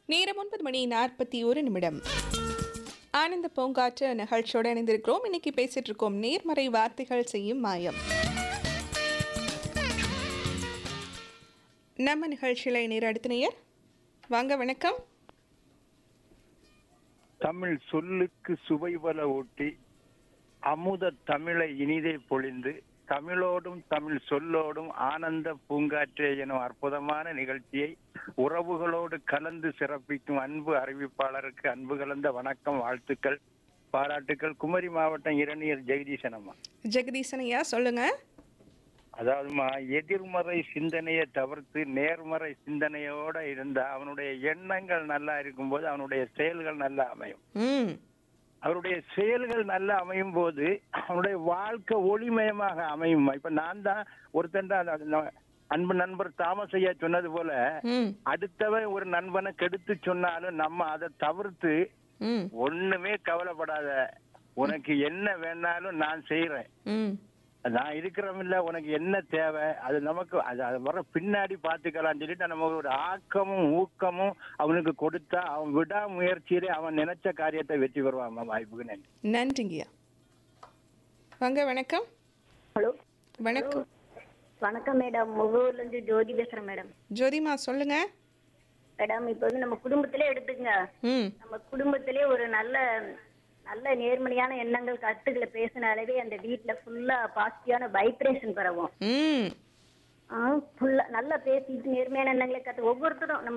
நேரம் ஒன்பது மணி நாற்பத்தி ஒரு நிமிடம் ஆனந்த பூங்காற்று நிகழ்ச்சியோடு இணைந்திருக்கிறோம் இன்னைக்கு பேசிட்டு இருக்கோம் நேர்மறை வார்த்தைகள் செய்யும் மாயம் நம்ம நிகழ்ச்சியில் நேர் அடுத்த நேயர் வாங்க வணக்கம் தமிழ் சொல்லுக்கு சுவைபல ஊட்டி அமுத தமிழை இனிதே பொழிந்து தமிழோடும் தமிழ் சொல்லோடும் ஆனந்த பூங்காற்றே எனும் அற்புதமான நிகழ்ச்சியை உறவுகளோடு கலந்து சிறப்பிக்கும் அன்பு அறிவிப்பாளருக்கு அன்பு கலந்த வணக்கம் வாழ்த்துக்கள் பாராட்டுக்கள் குமரி மாவட்டம் இரணியர் ஜெகதீசன் அம்மா ஜெகதீசன் ஐயா சொல்லுங்க அதாவதுமா எதிர்மறை சிந்தனையை தவிர்த்து நேர்மறை சிந்தனையோட இருந்தா அவனுடைய எண்ணங்கள் நல்லா இருக்கும்போது அவனுடைய செயல்கள் நல்லா அமையும் ம் அவருடைய செயல்கள் நல்லா அமையும் போது அவனுடைய வாழ்க்கை ஒளிமயமாக அமையும் இப்ப நான் தான் ஒருத்தன் தான் அந்த- அந்த அன்பு நண்பர் தாமஸ் ஐயா சொன்னது போல ம் அடுத்தவன் ஒரு நண்பனை கெடுத்து சொன்னாலும் நம்ம அதை தவிர்த்து ம் ஒண்ணுமே கவலைப்படாத உனக்கு என்ன வேணாலும் நான் செய்யறேன் ம் நான் இருக்கிறோமில்ல உனக்கு என்ன தேவை அது நமக்கு அது அது வர பின்னாடி பாத்துக்கலாம் சொல்லிட்டு நம்ம ஒரு ஆக்கமும் ஊக்கமும் அவனுக்கு கொடுத்தா அவன் விடாமுயற்சியிலே அவன் நினைச்ச காரியத்தை வெற்றி பெறுவான் வாய்ப்புக்கு நன்றி நன்றிங்கய்யா வாங்க வணக்கம் ஹலோ வணக்கம் வணக்கம் மேடம் முகூர்ல இருந்து ஜோதி பேசுறேன் மேடம் ஜோதிமா சொல்லுங்க மேடம் இப்போ வந்து நம்ம குடும்பத்திலே எடுத்துங்க ம் நம்ம குடும்பத்திலே ஒரு நல்ல நல்ல நேர்மறையான எண்ணங்கள் கருத்துக்களை பேசினாலே அந்த வீட்ல ஃபுல்லா பாசிட்டிவான வைப்ரேஷன் பரவும் ம் ஃபுல்லா நல்லா பேசிட்டு நேர்மையான எண்ணங்களை கத்து ஒவ்வொருத்தரும் நம்ம